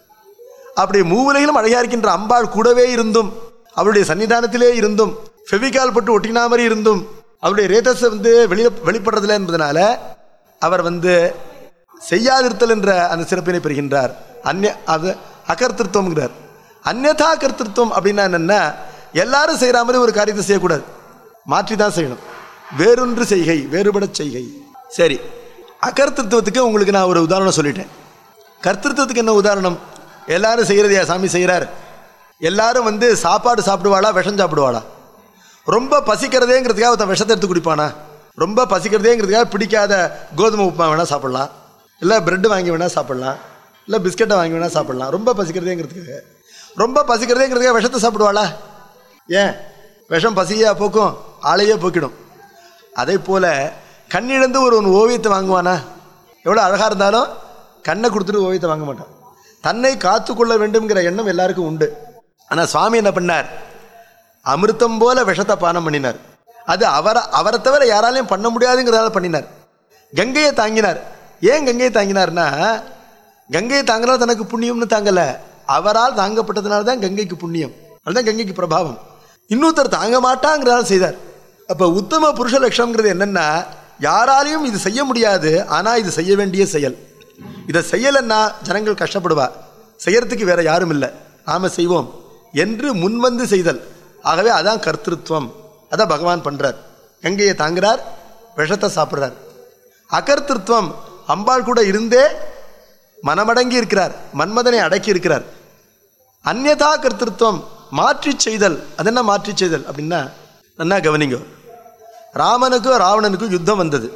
அப்படி மூவுலையிலும் அழகா இருக்கின்ற அம்பாள் கூடவே இருந்தும் அவருடைய சன்னிதானத்திலே இருந்தும் ஃபெவிகால் போட்டு ஒட்டினா மாதிரி இருந்தும் அவருடைய ரேதஸ் வந்து வெளிய வெளிப்படுறதில்லை என்பதனால அவர் வந்து செய்யாதிருத்தல் என்ற அந்த சிறப்பினை பெறுகின்றார் அந்நிய அது அகர்த்திருவம்ங்கிறார் அந்நதா கர்த்திருவம் அப்படின்னா என்னன்னா எல்லாரும் செய்கிற மாதிரி ஒரு காரியத்தை செய்யக்கூடாது மாற்றி தான் செய்யணும் வேறொன்று செய்கை வேறுபட செய்கை சரி அகர்த்திருவத்துக்கு உங்களுக்கு நான் ஒரு உதாரணம் சொல்லிட்டேன் கர்த்திருவத்துக்கு என்ன உதாரணம் எல்லாரும் செய்கிறதையா சாமி செய்கிறார் எல்லாரும் வந்து சாப்பாடு சாப்பிடுவாளா விஷம் சாப்பிடுவாளா ரொம்ப பசிக்கிறதேங்கிறதுக்காக ஒருத்தன் விஷத்தை எடுத்து குடிப்பானா ரொம்ப பசிக்கிறதேங்கிறதுக்காக பிடிக்காத கோதுமை உப்புமா வேணால் சாப்பிட்லாம் இல்லை பிரெட்டு வாங்கி வேணால் சாப்பிட்லாம் இல்லை பிஸ்கட்டை வாங்கி வேணால் சாப்பிட்லாம் ரொம்ப பசிக்கிறதேங்கிறதுக்காக ரொம்ப பசிக்கிறதேங்கிறதுக்காக விஷத்தை சாப்பிடுவாளா ஏன் விஷம் பசியா போக்கும் ஆளையே போக்கிடும் அதே போல் கண்ணிழந்து ஒரு ஒரு ஓவியத்தை வாங்குவானா எவ்வளோ அழகாக இருந்தாலும் கண்ணை கொடுத்துட்டு ஓவியத்தை வாங்க மாட்டான் தன்னை காத்துக்கொள்ள வேண்டும்ங்கிற எண்ணம் எல்லாருக்கும் உண்டு ஆனால் சுவாமி என்ன பண்ணார் அமிர்தம் போல விஷத்தை பானம் பண்ணினார் அது அவரை அவரை தவிர யாராலையும் பண்ண முடியாதுங்கிறதால பண்ணினார் கங்கையை தாங்கினார் ஏன் கங்கையை தாங்கினார்னா கங்கையை தாங்கினால் தனக்கு புண்ணியம்னு தாங்கல அவரால் தாங்கப்பட்டதுனால தான் கங்கைக்கு புண்ணியம் அதுதான் கங்கைக்கு பிரபாவம் இன்னொருத்தர் தாங்க மாட்டாங்கிறதால செய்தார் அப்போ உத்தம புருஷ லட்சணம்ங்கிறது என்னன்னா யாராலையும் இது செய்ய முடியாது ஆனால் இது செய்ய வேண்டிய செயல் இதை செய்யலைன்னா ஜனங்கள் கஷ்டப்படுவா செய்யறதுக்கு வேற யாரும் இல்லை நாம செய்வோம் என்று முன்வந்து செய்தல் ஆகவே அதான் கர்த்திருவம் அதான் பகவான் பண்றார் கங்கையை தாங்குறார் விஷத்தை சாப்பிட்றார் அகர்த்திருவம் அம்பாள் கூட இருந்தே மனமடங்கி இருக்கிறார் மன்மதனை அடக்கி இருக்கிறார் அந்நதா கர்த்திருவம் மாற்றி செய்தல் அது என்ன மாற்றி செய்தல் அப்படின்னா நல்லா கவனிங்க ராமனுக்கும் ராவணனுக்கும் யுத்தம் வந்தது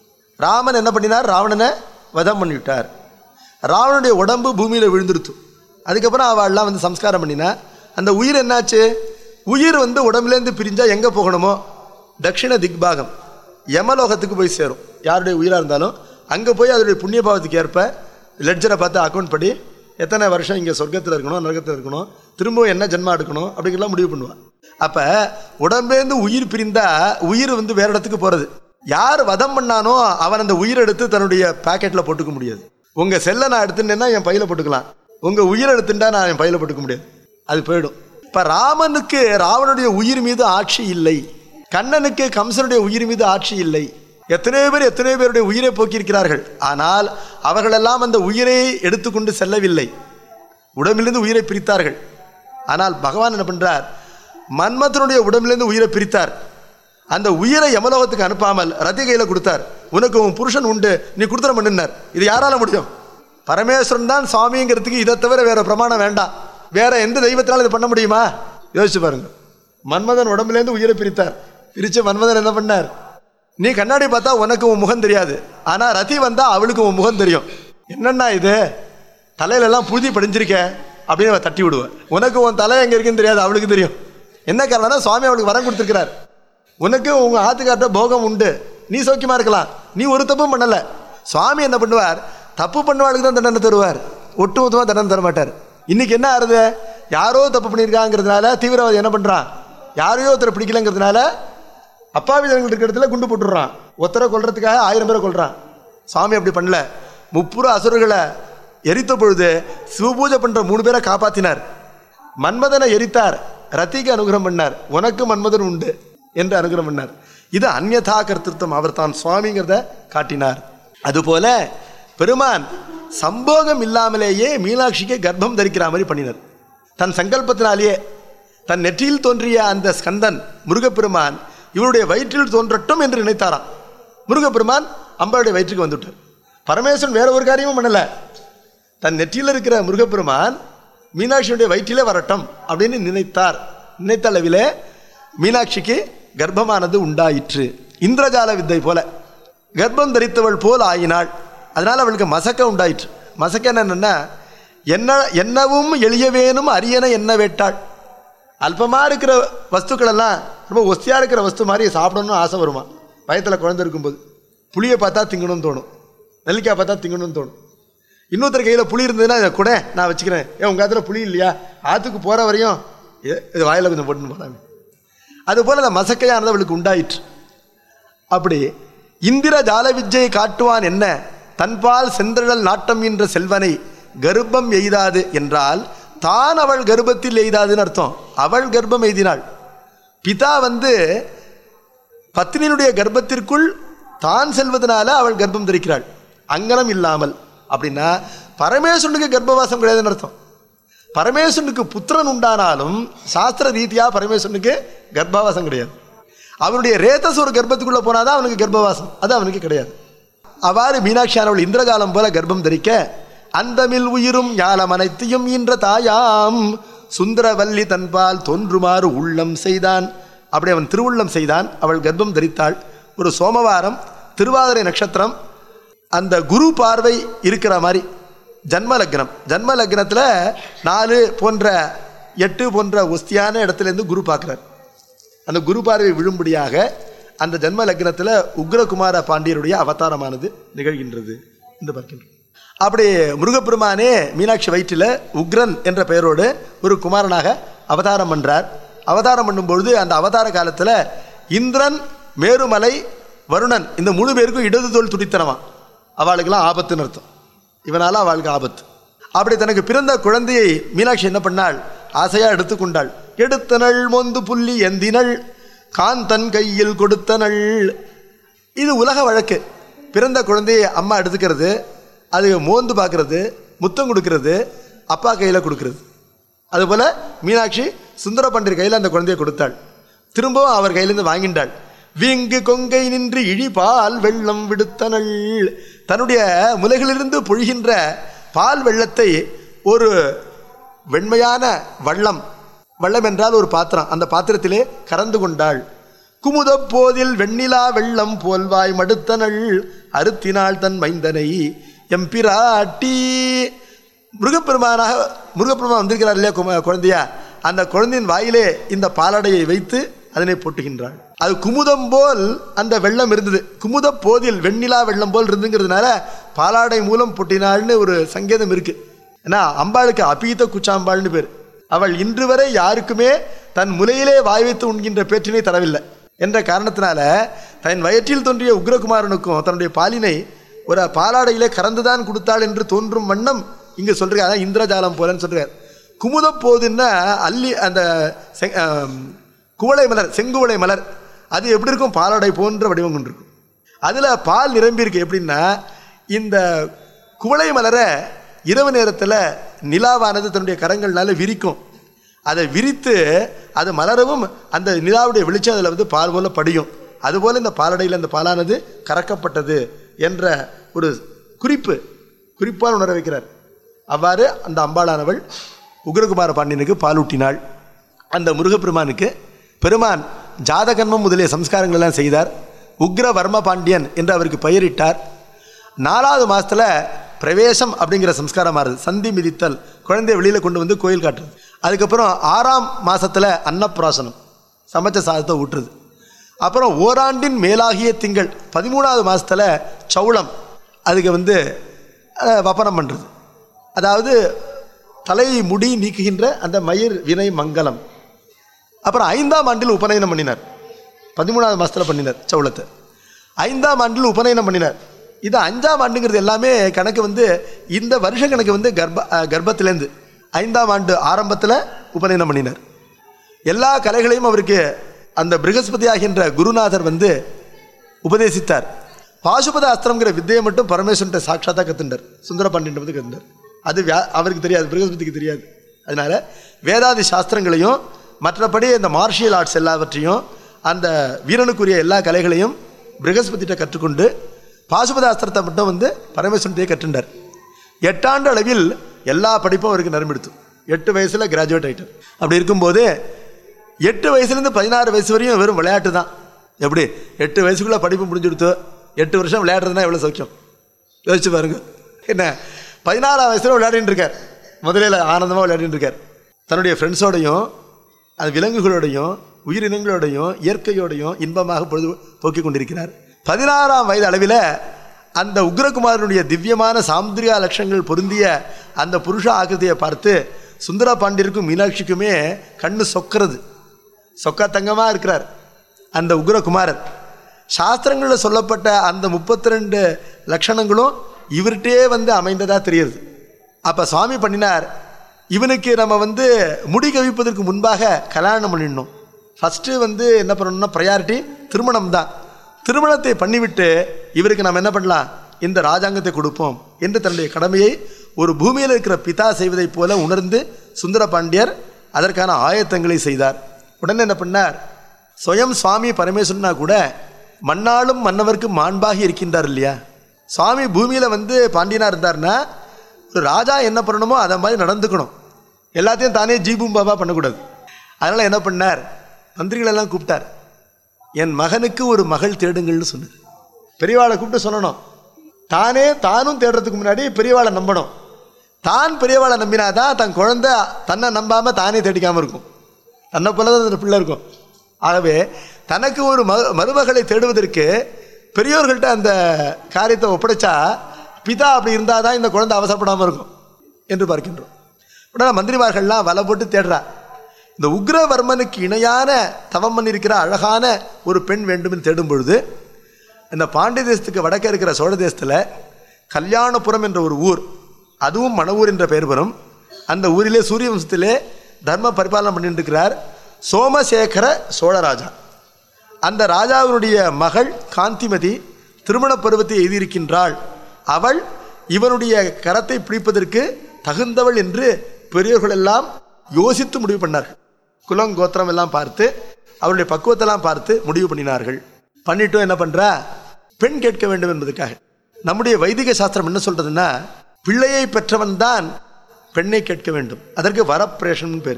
ராமன் என்ன பண்ணினார் ராவணனை வதம் பண்ணிவிட்டார் ராவணனுடைய உடம்பு பூமியில் விழுந்துருத்து அதுக்கப்புறம் அவள்லாம் வந்து சம்ஸ்காரம் பண்ணினா அந்த உயிர் என்னாச்சு உயிர் வந்து உடம்புலேருந்து பிரிஞ்சா எங்கே போகணுமோ தட்சிண திக்பாகம் யமலோகத்துக்கு போய் சேரும் யாருடைய உயிராக இருந்தாலும் அங்கே போய் அதனுடைய புண்ணிய பாவத்துக்கு ஏற்ப லெட்ஜரை பார்த்து அக்கௌண்ட் படி எத்தனை வருஷம் இங்கே சொர்க்கத்தில் இருக்கணும் நரகத்தில் இருக்கணும் திரும்பவும் என்ன ஜென்மா எடுக்கணும் அப்படிங்கலாம் முடிவு பண்ணுவான் அப்போ உடம்பேந்து உயிர் பிரிந்தா உயிர் வந்து வேற இடத்துக்கு போகிறது யார் வதம் பண்ணானோ அவன் அந்த உயிர் எடுத்து தன்னுடைய பாக்கெட்டில் போட்டுக்க முடியாது உங்கள் செல்லை நான் எடுத்துட்டேன்னா என் பையில போட்டுக்கலாம் உங்கள் உயிர் எடுத்துட்டா நான் என் பையில போட்டுக்க முடியாது அது போயிடும் இப்போ ராமனுக்கு ராவனுடைய உயிர் மீது ஆட்சி இல்லை கண்ணனுக்கு கம்சனுடைய உயிர் மீது ஆட்சி இல்லை எத்தனையோ பேர் எத்தனையோ பேருடைய உயிரை போக்கியிருக்கிறார்கள் ஆனால் அவர்களெல்லாம் அந்த உயிரை எடுத்துக்கொண்டு செல்லவில்லை உடம்பிலிருந்து உயிரை பிரித்தார்கள் ஆனால் பகவான் என்ன பண்றார் மன்மதனுடைய உடம்பிலிருந்து உயிரை பிரித்தார் அந்த உயிரை யமலோகத்துக்கு அனுப்பாமல் ரதி கையில் கொடுத்தார் உனக்கு உன் புருஷன் உண்டு நீ கொடுத்துட பண்ணினார் இது யாரால முடியும் பரமேஸ்வரன் தான் சுவாமிங்கிறதுக்கு இதை தவிர வேற பிரமாணம் வேண்டாம் வேற எந்த தெய்வத்தினாலும் இது பண்ண முடியுமா யோசிச்சு பாருங்க மன்மதன் உடம்புலேருந்து உயிரை பிரித்தார் பிரிச்ச மன்மதன் என்ன பண்ணார் நீ கண்ணாடி பார்த்தா உனக்கு உன் முகம் தெரியாது ஆனா ரதி வந்தா அவளுக்கு உன் முகம் தெரியும் என்னன்னா இது தலையில எல்லாம் புழுதி படிஞ்சிருக்க அப்படின்னு அவ தட்டி விடுவேன் உனக்கு உன் தலை எங்க இருக்குன்னு தெரியாது அவளுக்கு தெரியும் என்ன காரணம்னா சுவாமி அவளுக்கு வரம் கொடுத்துருக்கிறார் உனக்கு உங்க ஆத்துக்கார்ட்ட போகம் உண்டு நீ சௌக்கியமா இருக்கலாம் நீ ஒரு தப்பும் பண்ணல சுவாமி என்ன பண்ணுவார் தப்பு பண்ணவாளுக்கு தான் தண்டனை தருவார் ஒட்டு மொத்தமாக தண்டனை தர மாட்டார் இன்னைக்கு என்ன ஆறுது யாரோ தப்பு பண்ணியிருக்காங்கிறதுனால தீவிரவாதி என்ன பண்றான் யாரையோ ஒருத்தரை பிடிக்கலங்கிறதுனால அப்பாவி ஜனங்கள் இருக்கிற இடத்துல குண்டு போட்டுடுறான் ஒருத்தரை கொல்றதுக்காக ஆயிரம் பேரை கொல்றான் சுவாமி அப்படி பண்ணல முப்புற அசுரர்களை எரித்த பொழுது சிவபூஜை பண்ற மூணு பேரை காப்பாத்தினார் மன்மதனை எரித்தார் ரத்திக்கு அனுகிரகம் பண்ணார் உனக்கு மன்மதன் உண்டு என்று அனுகிரகம் பண்ணார் இது அந்யதா கர்த்திருத்தம் அவர் தான் சுவாமிங்கிறத காட்டினார் அதுபோல பெருமான் சம்போகம் இல்லாமலேயே மீனாட்சிக்கு கர்ப்பம் தரிக்கிற மாதிரி பண்ணினார் தன் சங்கல்பத்தினாலேயே தன் நெற்றியில் தோன்றிய அந்த ஸ்கந்தன் முருகப்பெருமான் இவருடைய வயிற்றில் தோன்றட்டும் என்று நினைத்தாராம் முருகப்பெருமான் அம்பாளுடைய வயிற்றுக்கு வந்துட்டார் பரமேஸ்வரன் வேற ஒரு காரியமும் பண்ணல தன் நெற்றியில் இருக்கிற முருகப்பெருமான் மீனாட்சியுடைய வயிற்றிலே வரட்டும் அப்படின்னு நினைத்தார் நினைத்த அளவிலே மீனாட்சிக்கு கர்ப்பமானது உண்டாயிற்று இந்திரஜால வித்தை போல கர்ப்பம் தரித்தவள் போல் ஆயினாள் அதனால் அவளுக்கு மசக்க உண்டாயிற்று மசக்க என்னன்னா என்ன என்னவும் எளியவேனும் அரியன என்ன வேட்டாள் அல்பமாக இருக்கிற வஸ்துக்களெல்லாம் ரொம்ப ஒஸ்தியாக இருக்கிற வஸ்து மாதிரி சாப்பிடணும்னு ஆசை வருமா வயத்தில் குழந்தை இருக்கும்போது புளியை பார்த்தா திங்கணும்னு தோணும் நெல்லிக்காய் பார்த்தா திங்கணும்னு தோணும் இன்னொருத்தர் கையில் புளி இருந்ததுன்னா இதை கூட நான் வச்சுக்கிறேன் ஏன் உங்கள் ஆத்துல புளி இல்லையா ஆற்றுக்கு போகிற வரையும் ஏ- இது வாயில் கொஞ்சம் போட்டுன்னு போகலாமே அதுபோல் அந்த மசக்கையானது அவளுக்கு உண்டாயிற்று அப்படி இந்திர ஜால விஜயை காட்டுவான் என்ன தன்பால் செந்தழல் நாட்டம் என்ற செல்வனை கர்ப்பம் எய்தாது என்றால் தான் அவள் கர்ப்பத்தில் எய்தாதுன்னு அர்த்தம் அவள் கர்ப்பம் எய்தினாள் பிதா வந்து பத்னியினுடைய கர்ப்பத்திற்குள் தான் செல்வதனால அவள் கர்ப்பம் தரிக்கிறாள் அங்கனம் இல்லாமல் அப்படின்னா பரமேஸ்வரனுக்கு கர்ப்பவாசம் கிடையாதுன்னு அர்த்தம் பரமேஸ்வரனுக்கு புத்திரன் உண்டானாலும் சாஸ்திர ரீதியா பரமேஸ்வரனுக்கு கர்ப்பவாசம் கிடையாது அவனுடைய ரேத்தஸ் ஒரு கர்ப்பத்துக்குள்ள போனாதான் அவனுக்கு கர்ப்பவாசம் அது அவனுக்கு கிடையாது அவ்வாறு மீனாட்சியானவள் இந்திரஜாலம் போல கர்ப்பம் தரிக்க அந்தமில் உயிரும் ஞானம் அனைத்தையும் ஈன்ற தாயாம் சுந்தரவல்லி தன்பால் தோன்றுமாறு உள்ளம் செய்தான் அப்படி அவன் திருவுள்ளம் செய்தான் அவள் கர்ப்பம் தரித்தாள் ஒரு சோமவாரம் திருவாதிரை நட்சத்திரம் அந்த குரு பார்வை இருக்கிற மாதிரி ஜன்ம லக்னம் ஜன்ம லக்னத்தில் நாலு போன்ற எட்டு போன்ற ஒஸ்தியான இடத்துலேருந்து குரு பார்க்குறார் அந்த குரு பார்வை விழும்படியாக அந்த ஜன்ம லக்னத்தில் உக்ரகுமார பாண்டியருடைய அவதாரமானது நிகழ்கின்றது என்று பார்க்கின்றோம் அப்படி முருகப்பெருமானே மீனாட்சி வயிற்றில் உக்ரன் என்ற பெயரோடு ஒரு குமாரனாக அவதாரம் பண்றார் அவதாரம் பண்ணும்பொழுது அந்த அவதார காலத்தில் இந்திரன் மேருமலை வருணன் இந்த மூணு பேருக்கும் இடது தோல் துடித்தனமா அவளுக்கெல்லாம் ஆபத்துன்னு அர்த்தம் இவனால அவளுக்கு ஆபத்து அப்படி தனக்கு பிறந்த குழந்தையை மீனாட்சி என்ன பண்ணாள் ஆசையா எடுத்துக்கொண்டாள் எடுத்தனள் மொந்து புள்ளி எந்தினள் காந்தன் கையில் கொடுத்தனள் இது உலக வழக்கு பிறந்த குழந்தையை அம்மா எடுத்துக்கிறது அது மோந்து பார்க்கறது முத்தம் கொடுக்கறது அப்பா கையில் கொடுக்கறது அதுபோல மீனாட்சி சுந்தர பண்டிர் கையில் அந்த குழந்தையை கொடுத்தாள் திரும்பவும் அவர் கையிலிருந்து வாங்கிண்டாள் வீங்கு கொங்கை நின்று இழி பால் வெள்ளம் விடுத்தனள் தன்னுடைய முலைகளிலிருந்து பொழிகின்ற பால் வெள்ளத்தை ஒரு வெண்மையான வள்ளம் வள்ளம் என்றால் ஒரு பாத்திரம் அந்த பாத்திரத்திலே கறந்து கொண்டாள் குமுதப் போதில் வெண்ணிலா வெள்ளம் போல்வாய் மடுத்தனள் அறுத்தினாள் தன் மைந்தனை எம்பிராட்டி முருகப்பெருமானாக முருகப்பெருமான் வந்திருக்கிறார் இல்லையா கும- குழந்தையா அந்த குழந்தையின் வாயிலே இந்த பாலாடையை வைத்து அதனை பொட்டுகின்றாள் அது குமுதம் போல் அந்த வெள்ளம் இருந்தது குமுத போதில் வெண்ணிலா வெள்ளம் போல் இருந்துங்கிறதுனால பாலாடை மூலம் பொட்டினாள்னு ஒரு சங்கேதம் இருக்கு ஏன்னா அம்பாளுக்கு அபீத குச்சாம்பாள்னு பேர் அவள் இன்று வரை யாருக்குமே தன் முலையிலே வாய் வைத்து உண்கின்ற பேற்றினை தரவில்லை என்ற காரணத்தினால தன் வயிற்றில் தோன்றிய உக்ரகுமாரனுக்கும் தன்னுடைய பாலினை ஒரு பாலாடையிலே கறந்துதான் கொடுத்தாள் என்று தோன்றும் வண்ணம் இங்க சொல்றாரு அதான் இந்திரஜாலம் போலன்னு சொல்றார் குமுத போதுன்னா அல்லி அந்த செ- ஆம், குவளை மலர் செங்குவளை மலர் அது எப்படி இருக்கும் பாலாடை போன்ற வடிவம் கொண்டிருக்கும் அதில் பால் நிரம்பி இருக்கு எப்படின்னா இந்த குவளை மலரை இரவு நேரத்தில் நிலாவானது தன்னுடைய கரங்கள்னால விரிக்கும் அதை விரித்து அது மலரவும் அந்த நிலாவுடைய வெளிச்சம் அதில் வந்து பால் போல படியும் அதுபோல் இந்த பாலடையில் அந்த பாலானது கறக்கப்பட்டது என்ற ஒரு குறிப்பு குறிப்பால் உணர வைக்கிறார் அவ்வாறு அந்த அம்பாளானவள் உக்ரகுமார பாண்டியனுக்கு பாலூட்டினாள் அந்த முருகப்பெருமானுக்கு பெருமான் ஜாதகன்மம் முதலிய சம்ஸ்காரங்கள் எல்லாம் செய்தார் உக்ரவர்ம பாண்டியன் என்று அவருக்கு பெயரிட்டார் நாலாவது மாசத்துல பிரவேசம் அப்படிங்கிற சம்ஸ்காரம் மாறுது சந்தி மிதித்தல் குழந்தைய வெளியில கொண்டு வந்து கோயில் காட்டுறது அதுக்கப்புறம் ஆறாம் மாசத்துல அன்னப்பிராசனம் சமைச்ச சாதத்தை ஊட்டுறது அப்புறம் ஓராண்டின் மேலாகிய திங்கள் பதிமூணாவது மாசத்துல சௌளம் அதுக்கு வந்து அஹ், வப்பனம் பண்றது அதாவது தலை முடி நீக்குகின்ற அந்த மயிர் வினை மங்கலம் அப்புறம் ஐந்தாம் ஆண்டில் உபநயனம் பண்ணினார் பதிமூணாவது மாசத்துல பண்ணினார் சவுளத்தை ஐந்தாம் ஆண்டில் உபநயனம் பண்ணினார் இது அஞ்சாம் ஆண்டுங்கிறது எல்லாமே கணக்கு வந்து இந்த வருஷ கணக்கு வந்து கர்ப்ப அஹ், கர்ப்பத்திலேருந்து ஐந்தாம் ஆண்டு ஆரம்பத்தில் உபநயனம் பண்ணினார் எல்லா கலைகளையும் அவருக்கு அந்த பிருகஸ்பதி ஆகின்ற குருநாதர் வந்து உபதேசித்தார் பாசுபத அஸ்திரம்ங்கிற வித்தையை மட்டும் பரமேஸ்வரன்ட்ட சாட்சாத்தா கத்துண்டார் சுந்தர பாண்டியன் வந்து கத்துண்டார் அது வியா- அவருக்கு தெரியாது பிருகஸ்பதிக்கு தெரியாது அதனால வேதாதி சாஸ்திரங்களையும் மற்றபடி இந்த மார்ஷியல் ஆர்ட்ஸ் எல்லாவற்றையும் அந்த வீரனுக்குரிய எல்லா கலைகளையும் பிருகஸ்பதிட்ட கற்றுக்கொண்டு பாசுபத அஸ்திரத்தை மட்டும் வந்து பரமேஸ்வரன்ட்டே கற்றுண்டார் எட்டாண்டு அளவில் எல்லா படிப்பும் அவருக்கு நரம்பெடுத்து எட்டு வயசுல கிராஜுவேட் ஆயிட்டார் அப்படி இருக்கும்போது எட்டு வயசுலேருந்து பதினாறு வயசு வரையும் வெறும் விளையாட்டு தான் எப்படி எட்டு வயசுக்குள்ள படிப்பு முடிஞ்சுடுத்து எட்டு வருஷம் விளையாடுறதுனா எவ்வளோ சௌக்கியம் யோசிச்சு பாருங்க என்ன பதினாறாம் வயசுல விளையாடிட்டு இருக்கார் முதலில் ஆனந்தமாக விளையாடிட்டு இருக்கார் தன்னுடைய ஃப்ரெண்ட்ஸோடையும் அது விலங்குகளோடையும் உயிரினங்களோடையும் இயற்கையோடையும் இன்பமாக பொழுது போக்கிக் கொண்டிருக்கிறார் பதினாறாம் வயது அளவில் அந்த உக்ரகுமாரனுடைய திவ்யமான சாமுந்திரிகா லட்சங்கள் பொருந்திய அந்த புருஷ ஆகிருதியை பார்த்து சுந்தர பாண்டியருக்கும் மீனாட்சிக்குமே கண்ணு சொக்கிறது சொக்கா தங்கமா இருக்கிறார் அந்த உக்ரகுமாரர் சாஸ்திரங்களில் சொல்லப்பட்ட அந்த முப்பத்தி ரெண்டு லட்சணங்களும் இவர்கிட்டே வந்து அமைந்ததா தெரியுது அப்ப சுவாமி பண்ணினார் இவனுக்கு நம்ம வந்து முடி கவிப்பதற்கு முன்பாக கல்யாணம் பண்ணிடணும் ஃபஸ்ட்டு வந்து என்ன பண்ணணும்னா ப்ரையாரிட்டி திருமணம் தான் திருமணத்தை பண்ணிவிட்டு இவருக்கு நம்ம என்ன பண்ணலாம் இந்த ராஜாங்கத்தை கொடுப்போம் என்று தன்னுடைய கடமையை ஒரு பூமியில் இருக்கிற பிதா செய்வதைப் போல உணர்ந்து சுந்தர பாண்டியர் அதற்கான ஆயத்தங்களை செய்தார் உடனே என்ன பண்ணார் சுயம் சுவாமி பரமேஸ்வரனா கூட மண்ணாளும் மன்னவருக்கு மாண்பாகி இருக்கின்றார் இல்லையா சுவாமி பூமியில் வந்து பாண்டியனா இருந்தார்னா ஒரு ராஜா என்ன பண்ணணுமோ அதை மாதிரி நடந்துக்கணும் எல்லாத்தையும் தானே ஜீபூம் பாபா பண்ணக்கூடாது அதனால் என்ன பண்ணார் மந்திரிகளெல்லாம் கூப்பிட்டார் என் மகனுக்கு ஒரு மகள் தேடுங்கள்னு சொன்னார் பெரியவாளை கூப்பிட்டு சொல்லணும் தானே தானும் தேடுறதுக்கு முன்னாடி பெரியவாளை நம்பணும் தான் பெரியவாளை நம்பினாதான் தன் குழந்தை தன்னை நம்பாம தானே தேடிக்காம இருக்கும் தன்னை போல தான் அந்த பிள்ளை இருக்கும் ஆகவே தனக்கு ஒரு ம மருமகளை தேடுவதற்கு பெரியோர்கள்ட்ட அந்த காரியத்தை ஒப்படைச்சா பிதா அப்படி இருந்தால் தான் இந்த குழந்தை அவசரப்படாமல் இருக்கும் என்று பார்க்கின்றோம் உடனே மந்திரிமார்கள்லாம் வலை போட்டு தேடுறா இந்த உக்ரவர்மனுக்கு இணையான தவம் பண்ணியிருக்கிற அழகான ஒரு பெண் வேண்டும்னு தேடும் பொழுது இந்த பாண்டிய தேசத்துக்கு வடக்கே இருக்கிற சோழ தேசத்தில் கல்யாணபுரம் என்ற ஒரு ஊர் அதுவும் மணவூர் என்ற பெயர் வரும் அந்த ஊரிலே சூரிய வம்சத்திலே தர்ம பரிபாலனை பண்ணிட்டு இருக்கிறார் சோமசேகர சோழராஜா அந்த ராஜாவினுடைய மகள் காந்திமதி திருமண பருவத்தை எழுதியிருக்கின்றாள் அவள் இவனுடைய கரத்தை பிடிப்பதற்கு தகுந்தவள் என்று பெரியோர்கள் எல்லாம் யோசித்து முடிவு பண்ணார்கள் குலம் கோத்திரம் எல்லாம் பார்த்து அவருடைய பக்குவத்தெல்லாம் பார்த்து முடிவு பண்ணினார்கள் பண்ணிட்டும் என்ன பண்றா பெண் கேட்க வேண்டும் என்பதற்காக நம்முடைய வைதிக சாஸ்திரம் என்ன சொல்றதுன்னா பிள்ளையை பெற்றவன் தான் பெண்ணை கேட்க வேண்டும் அதற்கு வரப்பிரேஷன் பேர்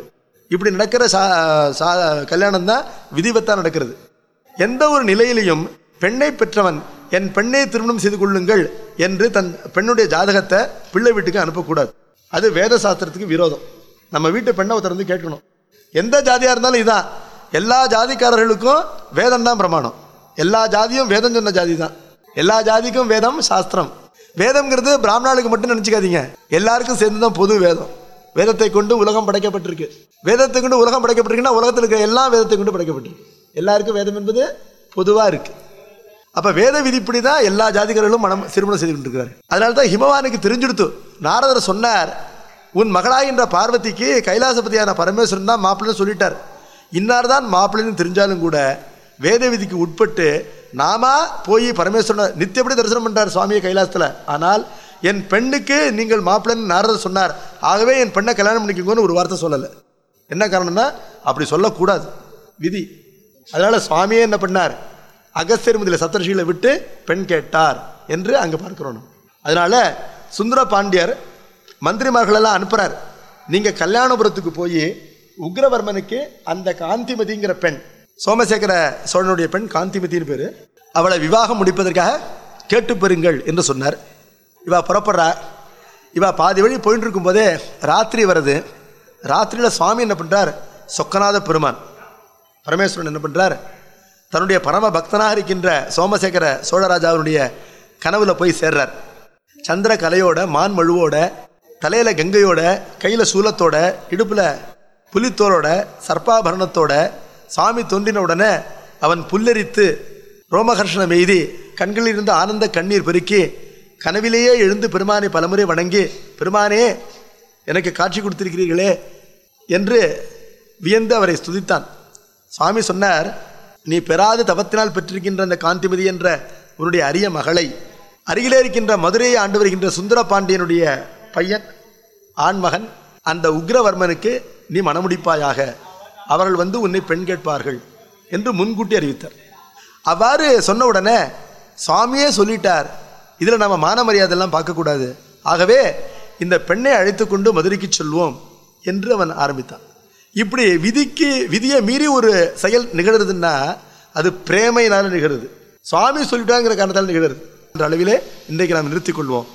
இப்படி நடக்கிற சா சா கல்யாணம் தான் விதிவத்தான் நடக்கிறது எந்த ஒரு நிலையிலையும் பெண்ணை பெற்றவன் என் பெண்ணை திருமணம் செய்து கொள்ளுங்கள் என்று தன் பெண்ணுடைய ஜாதகத்தை பிள்ளை வீட்டுக்கு அனுப்பக்கூடாது அது வேத சாஸ்திரத்துக்கு விரோதம் நம்ம வீட்டு பெண்ணை ஒருத்தர் வந்து கேட்கணும் எந்த ஜாதியாக இருந்தாலும் இதான் எல்லா ஜாதிக்காரர்களுக்கும் வேதம் தான் பிரமாணம் எல்லா ஜாதியும் வேதம் சொன்ன ஜாதி தான் எல்லா ஜாதிக்கும் வேதம் சாஸ்திரம் வேதம்ங்கிறது பிராமணாளுக்கு மட்டும் நினச்சிக்காதீங்க எல்லாருக்கும் சேர்ந்து தான் பொது வேதம் வேதத்தை கொண்டு உலகம் படைக்கப்பட்டிருக்கு வேதத்தை கொண்டு உலகம் படைக்கப்பட்டிருக்குன்னா உலகத்தில் இருக்கிற எல்லா வேதத்தை கொண்டு படைக்கப்பட்டிருக்கு எல்லாருக்கும் வேதம் என்பது பொதுவாக இருக்குது அப்ப வேத விதிப்படி தான் எல்லா ஜாதிகாரர்களும் மனம் திருமணம் செய்து கொண்டிருக்கிறார் அதனால தான் ஹிமவானுக்கு தெரிஞ்சிடுத்து நாரதர் சொன்னார் உன் மகளாகின்ற பார்வதிக்கு கைலாசபதியான பரமேஸ்வரன் தான் மாப்பிள்ளைன்னு சொல்லிட்டார் இன்னார் தான் மாப்பிள்ளைன்னு தெரிஞ்சாலும் கூட வேத விதிக்கு உட்பட்டு நாம போய் பரமேஸ்வரனை நித்தியப்படி தரிசனம் பண்றார் சுவாமியை கைலாசத்தில் ஆனால் என் பெண்ணுக்கு நீங்கள் மாப்பிள்ளைன்னு நாரதர் சொன்னார் ஆகவே என் பெண்ணை கல்யாணம் பண்ணிக்கோங்கன்னு ஒரு வார்த்தை சொல்லலை என்ன காரணம்னா அப்படி சொல்லக்கூடாது விதி அதனால சுவாமியே என்ன பண்ணார் அகஸ்தியர் முதலிய சப்தர்ஷிகளை விட்டு பெண் கேட்டார் என்று அங்கே பார்க்கிறோம் நம்ம. அதனால சுந்தர பாண்டியர் மந்திரிமார்களெல்லாம் அனுப்புறார் நீங்க கல்யாணபுரத்துக்கு போய் உக்ரவர்மனுக்கு அந்த காந்திமதிங்கிற பெண் சோமசேகர சோழனுடைய பெண் காந்திமதின்னு பேரு அவளை விவாகம் முடிப்பதற்காக கேட்டு பெறுங்கள் என்று சொன்னார் இவா புறப்படுறா இவா பாதி வழி போயிட்டு இருக்கும்போதே ராத்திரி வருது ராத்திரியில் சுவாமி என்ன பண்றார் சொக்கநாத பெருமான் பரமேஸ்வரன் என்ன பண்றார் தன்னுடைய பரம பக்தனாக இருக்கின்ற சோமசேகர சோழராஜாவுடைய கனவுல போய் சேர்றார் சந்திர கலையோட மான் மழுவோட தலையில கங்கையோட கையில சூலத்தோட இடுப்புல புலித்தோலோட சர்ப்பாபரணத்தோட சாமி தோன்றின உடனே அவன் புல்லரித்து ரோமகர்ஷணம் எய்தி கண்களில் இருந்து ஆனந்த கண்ணீர் பெருக்கி கனவிலேயே எழுந்து பெருமானை பலமுறை வணங்கி பெருமானே எனக்கு காட்சி கொடுத்திருக்கிறீர்களே என்று வியந்து அவரை ஸ்துதித்தான் சுவாமி சொன்னார் நீ பெறாத தவத்தினால் பெற்றிருக்கின்ற அந்த காந்திமதி என்ற உன்னுடைய அரிய மகளை அருகிலே இருக்கின்ற மதுரையை ஆண்டு வருகின்ற சுந்தர பாண்டியனுடைய பையன் ஆண்மகன் அந்த உக்ரவர்மனுக்கு நீ மணமுடிப்பாயாக அவர்கள் வந்து உன்னை பெண் கேட்பார்கள் என்று முன்கூட்டி அறிவித்தார் அவ்வாறு சொன்ன உடனே சுவாமியே சொல்லிட்டார் இதில் நம்ம மான மரியாதையெல்லாம் பார்க்கக்கூடாது ஆகவே இந்த பெண்ணை அழைத்து கொண்டு மதுரைக்கு செல்வோம் என்று அவன் ஆரம்பித்தான் இப்படி விதிக்கு விதியை மீறி ஒரு செயல் நிகழுதுன்னா அது பிரேமையினால நிகழுது சுவாமி சொல்லிட்டாங்கிற காரணத்தால் நிகழுது என்ற அளவிலே இன்றைக்கு நாம் நிறுத்திக் கொள்வோம்